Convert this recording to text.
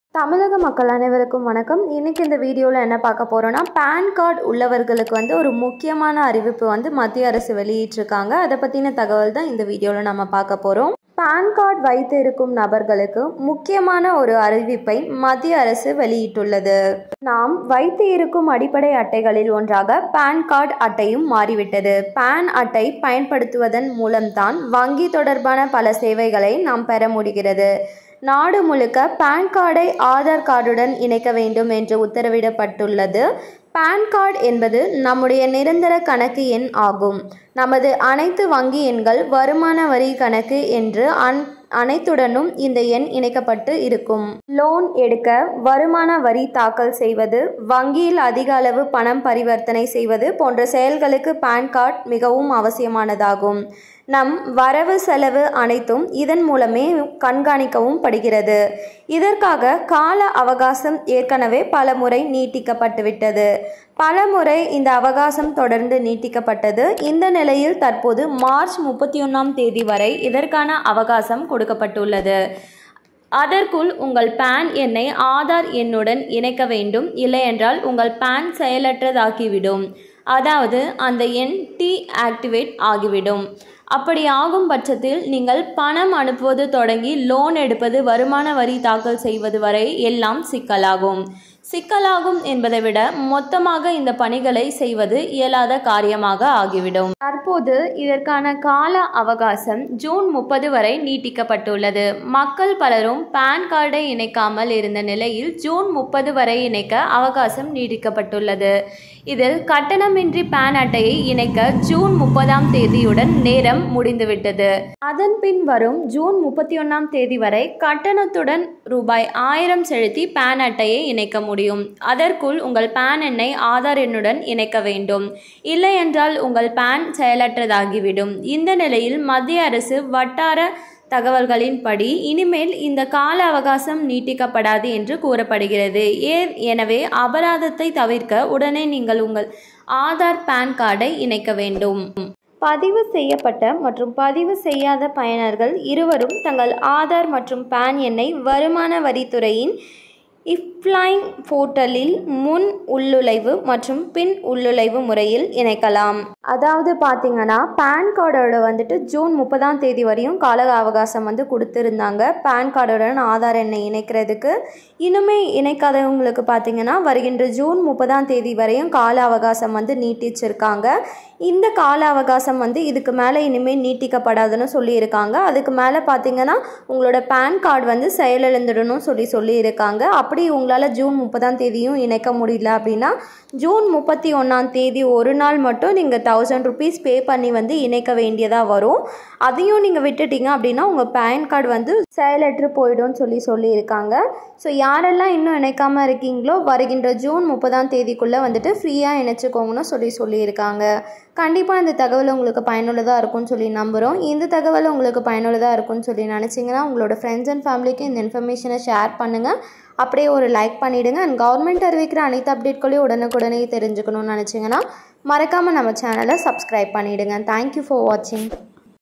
தமிழக மக்கள் அனைவருக்கும் வணக்கம் இன்னைக்கு இந்த வீடியோவில் என்ன பார்க்க போகிறோன்னா பேன் கார்டு உள்ளவர்களுக்கு வந்து ஒரு முக்கியமான அறிவிப்பு வந்து மத்திய அரசு வெளியிட்டிருக்காங்க அதை பற்றின தகவல் தான் இந்த வீடியோவில் நம்ம பார்க்க போகிறோம் பேன் கார்டு வைத்து இருக்கும் நபர்களுக்கு முக்கியமான ஒரு அறிவிப்பை மத்திய அரசு வெளியிட்டுள்ளது நாம் வைத்து இருக்கும் அடிப்படை அட்டைகளில் ஒன்றாக பேன் கார்டு அட்டையும் மாறிவிட்டது பேன் அட்டை பயன்படுத்துவதன் மூலம்தான் வங்கி தொடர்பான பல சேவைகளை நாம் பெற முடிகிறது நாடு முழுக்க பேன் கார்டை ஆதார் கார்டுடன் இணைக்க வேண்டும் என்று உத்தரவிடப்பட்டுள்ளது பேன் கார்டு என்பது நம்முடைய நிரந்தர கணக்கு எண் ஆகும் நமது அனைத்து வங்கி எண்கள் வருமான வரி கணக்கு என்று அன் அனைத்துடனும் இந்த எண் இணைக்கப்பட்டு இருக்கும் லோன் எடுக்க வருமான வரி தாக்கல் செய்வது வங்கியில் அதிக அளவு பணம் பரிவர்த்தனை செய்வது போன்ற செயல்களுக்கு பேன் கார்டு மிகவும் அவசியமானதாகும் நம் வரவு செலவு அனைத்தும் இதன் மூலமே கண்காணிக்கவும் படுகிறது இதற்காக கால அவகாசம் ஏற்கனவே பல முறை நீட்டிக்கப்பட்டுவிட்டது பல முறை இந்த அவகாசம் தொடர்ந்து நீட்டிக்கப்பட்டது இந்த நிலையில் தற்போது மார்ச் முப்பத்தி ஒன்றாம் தேதி வரை இதற்கான அவகாசம் கொடுக்கப்பட்டுள்ளது அதற்குள் உங்கள் பேன் எண்ணை ஆதார் எண்ணுடன் இணைக்க வேண்டும் இல்லையென்றால் உங்கள் பேன் செயலற்றதாகிவிடும் அதாவது அந்த எண் டி ஆக்டிவேட் ஆகிவிடும் அப்படி ஆகும் பட்சத்தில் நீங்கள் பணம் அனுப்புவது தொடங்கி லோன் எடுப்பது வருமான வரி தாக்கல் செய்வது வரை எல்லாம் சிக்கலாகும் சிக்கலாகும் என்பதை விட மொத்தமாக இந்த பணிகளை செய்வது இயலாத காரியமாக ஆகிவிடும் தற்போது இதற்கான கால அவகாசம் ஜூன் முப்பது வரை நீட்டிக்கப்பட்டுள்ளது மக்கள் பலரும் பேன் கார்டை இணைக்காமல் இருந்த நிலையில் ஜூன் முப்பது வரை இணைக்க அவகாசம் நீட்டிக்கப்பட்டுள்ளது இதில் கட்டணமின்றி பேன் அட்டையை இணைக்க ஜூன் முப்பதாம் தேதியுடன் நேரம் முடிந்துவிட்டது அதன் பின் வரும் ஜூன் முப்பத்தி ஒன்றாம் தேதி வரை கட்டணத்துடன் ரூபாய் ஆயிரம் செலுத்தி பேன் அட்டையை இணைக்க முடியும் அதற்குள் உங்கள் பேன் எண்ணை ஆதார் எண்ணுடன் இணைக்க வேண்டும் இல்லை என்றால் உங்கள் பேன் செயலற்றதாகிவிடும் இந்த நிலையில் மத்திய அரசு வட்டார தகவல்களின்படி இனிமேல் இந்த கால அவகாசம் நீட்டிக்கப்படாது என்று கூறப்படுகிறது ஏ எனவே அபராதத்தை தவிர்க்க உடனே நீங்கள் உங்கள் ஆதார் பேன் கார்டை இணைக்க வேண்டும் பதிவு செய்யப்பட்ட மற்றும் பதிவு செய்யாத பயனர்கள் இருவரும் தங்கள் ஆதார் மற்றும் பேன் எண்ணை வருமான வரித்துறையின் இஃப்ளைங் போர்ட்டலில் முன் உள்ளுழைவு மற்றும் பின் உள்ளுழைவு முறையில் இணைக்கலாம் அதாவது பார்த்தீங்கன்னா பேன் கார்டோட வந்துட்டு ஜூன் முப்பதாம் தேதி வரையும் கால அவகாசம் வந்து கொடுத்துருந்தாங்க பேன் கார்டுடன் ஆதார் எண்ணை இணைக்கிறதுக்கு இன்னுமே இணைக்காதவங்களுக்கு பார்த்தீங்கன்னா வருகின்ற ஜூன் முப்பதாம் தேதி வரையும் கால அவகாசம் வந்து நீட்டிச்சிருக்காங்க இந்த கால அவகாசம் வந்து இதுக்கு மேலே இனிமேல் நீட்டிக்கப்படாதுன்னு சொல்லியிருக்காங்க அதுக்கு மேலே பார்த்தீங்கன்னா உங்களோட பேன் கார்டு வந்து செயலிழந்துடணும் சொல்லி சொல்லியிருக்காங்க அப்படி உங்களால் ஜூன் முப்பதாம் தேதியும் இணைக்க முடியல அப்படின்னா ஜூன் முப்பத்தி ஒன்றாம் தேதி ஒரு நாள் மட்டும் நீங்கள் தௌசண்ட் ருபீஸ் பே பண்ணி வந்து இணைக்க வேண்டியதாக வரும் அதையும் நீங்கள் விட்டுட்டீங்க அப்படின்னா உங்கள் பேன் கார்டு வந்து செயலற்று போயிடும்னு சொல்லி சொல்லியிருக்காங்க ஸோ யாரெல்லாம் இன்னும் இணைக்காமல் இருக்கீங்களோ வருகின்ற ஜூன் முப்பதாம் தேதிக்குள்ளே வந்துட்டு ஃப்ரீயாக இணைச்சிக்கோங்கன்னு சொல்லி சொல்லியிருக்காங்க கண்டிப்பாக இந்த தகவல் உங்களுக்கு பயனுள்ளதாக இருக்கும்னு சொல்லி நம்புகிறோம் இந்த தகவல் உங்களுக்கு பயனுள்ளதாக இருக்கும்னு சொல்லி நினச்சிங்கன்னா உங்களோட ஃப்ரெண்ட்ஸ் அண்ட் ஃபேமிலிக்கு இந்த இன்ஃபர்மேஷனை ஷேர் பண்ணுங்கள் அப்படியே ஒரு லைக் பண்ணிவிடுங்க அண்ட் கவர்மெண்ட் அறிவிக்கிற அனைத்து அப்டேட்களையும் உடனுக்குடனே தெரிஞ்சுக்கணும்னு நினச்சிங்கன்னா மறக்காமல் நம்ம சேனலை சப்ஸ்கிரைப் பண்ணிவிடுங்க தேங்க்யூ ஃபார் வாட்சிங்